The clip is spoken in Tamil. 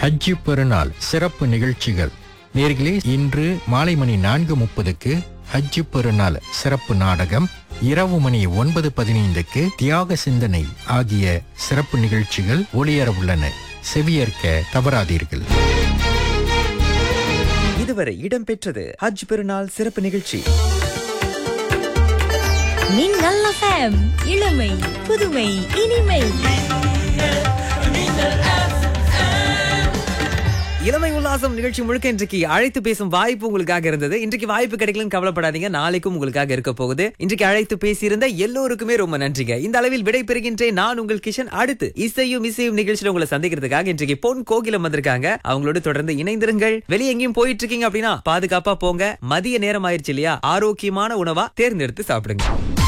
ஹஜ்ஜி பெருநாள் சிறப்பு நிகழ்ச்சிகள் நேர்களே இன்று மாலை மணி நான்கு முப்பதுக்கு ஹஜ்ஜி பெருநாள் சிறப்பு நாடகம் இரவு மணி ஒன்பது பதினைந்துக்கு தியாக சிந்தனை ஆகிய சிறப்பு நிகழ்ச்சிகள் ஒளியர உள்ளன செவியேற்க தவறாதீர்கள் இதுவரை இடம்பெற்றது ஹஜ் பெருநாள் சிறப்பு நிகழ்ச்சி மின்னல் எஃப்எம் இளமை புதுமை இனிமை இளமை உல்லாசம் நிகழ்ச்சி முழுக்க இன்றைக்கு அழைத்து பேசும் வாய்ப்பு உங்களுக்காக இருந்தது இன்றைக்கு வாய்ப்பு கிடைக்கலன்னு கவலைப்படாதீங்க நாளைக்கும் உங்களுக்காக இருக்க போகுது இன்றைக்கு அழைத்து பேசியிருந்த எல்லோருக்குமே ரொம்ப நன்றிங்க இந்த அளவில் விடை பெறுகின்றேன் நான் உங்கள் கிஷன் அடுத்து இசையும் இசையும் நிகழ்ச்சியில உங்களை சந்திக்கிறதுக்காக இன்றைக்கு பொன் கோகிலம் வந்திருக்காங்க அவங்களோட தொடர்ந்து இணைந்திருங்கள் வெளியே எங்கேயும் போயிட்டு இருக்கீங்க அப்படின்னா பாதுகாப்பா போங்க மதிய நேரம் ஆயிருச்சு இல்லையா ஆரோக்கியமான உணவா தேர்ந்தெடுத்து சாப்பிடுங்க